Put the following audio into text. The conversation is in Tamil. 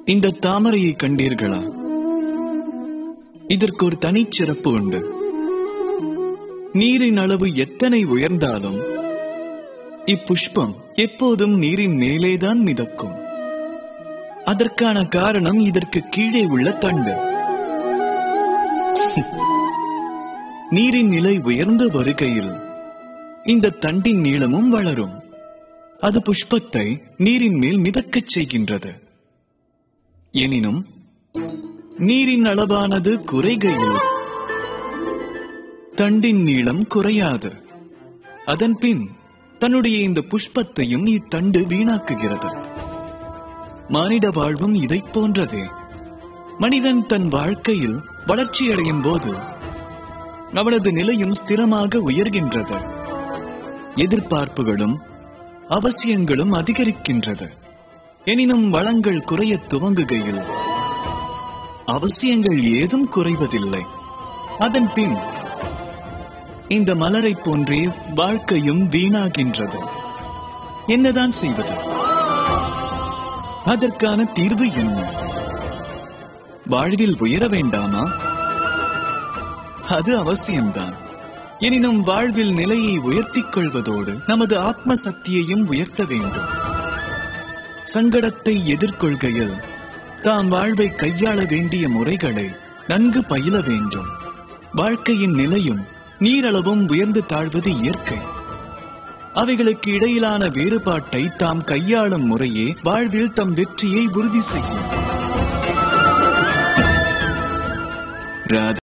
இந்த தாமரையை கண்டீர்களா இதற்கு ஒரு தனிச்சிறப்பு உண்டு நீரின் அளவு எத்தனை உயர்ந்தாலும் இப்புஷ்பம் எப்போதும் நீரின் மேலேதான் மிதக்கும் அதற்கான காரணம் இதற்கு கீழே உள்ள தண்டு நீரின் நிலை உயர்ந்து வருகையில் இந்த தண்டின் நீளமும் வளரும் அது புஷ்பத்தை நீரின் மேல் மிதக்கச் செய்கின்றது எனினும் நீரின் அளவானது குறைகையில் தண்டின் நீளம் குறையாது அதன் பின் தன்னுடைய இந்த புஷ்பத்தையும் இத்தண்டு வீணாக்குகிறது மானிட வாழ்வும் இதைப் போன்றதே மனிதன் தன் வாழ்க்கையில் வளர்ச்சியடையும் போது அவனது நிலையும் ஸ்திரமாக உயர்கின்றது எதிர்பார்ப்புகளும் அவசியங்களும் அதிகரிக்கின்றது எனினும் வளங்கள் குறையத் துவங்குகையில் அவசியங்கள் ஏதும் குறைவதில்லை அதன் பின் இந்த மலரைப் போன்றே வாழ்க்கையும் வீணாகின்றது என்னதான் செய்வது அதற்கான தீர்வு என்ன வாழ்வில் உயர வேண்டாமா அது அவசியம்தான் எனினும் வாழ்வில் நிலையை உயர்த்திக் கொள்வதோடு நமது ஆத்ம சக்தியையும் உயர்த்த வேண்டும் சங்கடத்தை எதிர்கொள்கையில் தாம் வாழ்வை கையாள வேண்டிய முறைகளை நன்கு பயில வேண்டும் வாழ்க்கையின் நிலையும் நீரளவும் உயர்ந்து தாழ்வது இயற்கை அவைகளுக்கு இடையிலான வேறுபாட்டை தாம் கையாளும் முறையே வாழ்வில் தம் வெற்றியை உறுதி செய்யும் ராதா